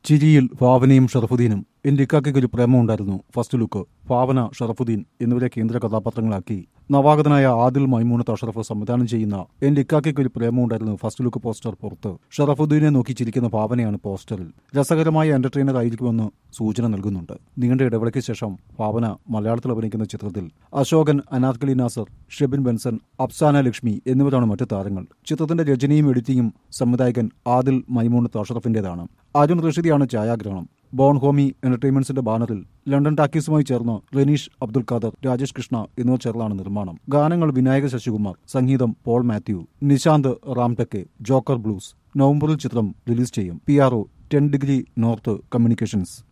ചിരിയിൽ ഭാവനയും ഷറഫുദ്ദീനും എന്റെ ഇക്കാക്കയ്ക്ക് ഒരു പ്രേമം ഉണ്ടായിരുന്നു ഫസ്റ്റ് ലുക്ക് ഭാവന ഷറഫുദ്ദീൻ എന്നിവരെ കേന്ദ്ര കഥാപാത്രങ്ങളാക്കി നവാഗതനായ ആദിൽ മൈമൂണത്ത് അഷറഫ് സംവിധാനം ചെയ്യുന്ന എന്റെ ഇക്കാക്കയ്ക്ക് ഒരു പ്രേമം ഉണ്ടായിരുന്നു ഫസ്റ്റ് ലുക്ക് പോസ്റ്റർ പുറത്ത് ഷറഫുദ്ദീനെ നോക്കി ചിരിക്കുന്ന ഭാവനയാണ് പോസ്റ്ററിൽ രസകരമായ എന്റർടൈനർ ആയിരിക്കുമെന്ന് സൂചന നൽകുന്നുണ്ട് നീണ്ട ഇടവേളയ്ക്ക് ശേഷം ഭാവന മലയാളത്തിൽ അഭിനയിക്കുന്ന ചിത്രത്തിൽ അശോകൻ അനാർക്കലി നാസർ ഷെബിൻ ബെൻസൺ അഫ്സാന ലക്ഷ്മി എന്നിവരാണ് മറ്റു താരങ്ങൾ ചിത്രത്തിന്റെ രചനയും എഡിറ്റിംഗും സംവിധായകൻ ആദിൽ മൈമൂണത്ത് അഷറഫിന്റേതാണ് അരുൺ റഷീദിയാണ് ഛായാഗ്രഹണം ബോൺ ഹോമി എന്റർടൈൻമെന്റ്സിന്റെ ബാനറിൽ ലണ്ടൻ ടാക്കീസുമായി ചേർന്ന് റെനീഷ് അബ്ദുൽ ഖാദർ രാജേഷ് കൃഷ്ണ എന്നിവർ ചേർന്നാണ് നിർമ്മാണം ഗാനങ്ങൾ വിനായക ശശികുമാർ സംഗീതം Paul Mathew Nishant Ramteke joker blues November ചിത്രം റിലീസ് ചെയ്യും P R O ten degree north communications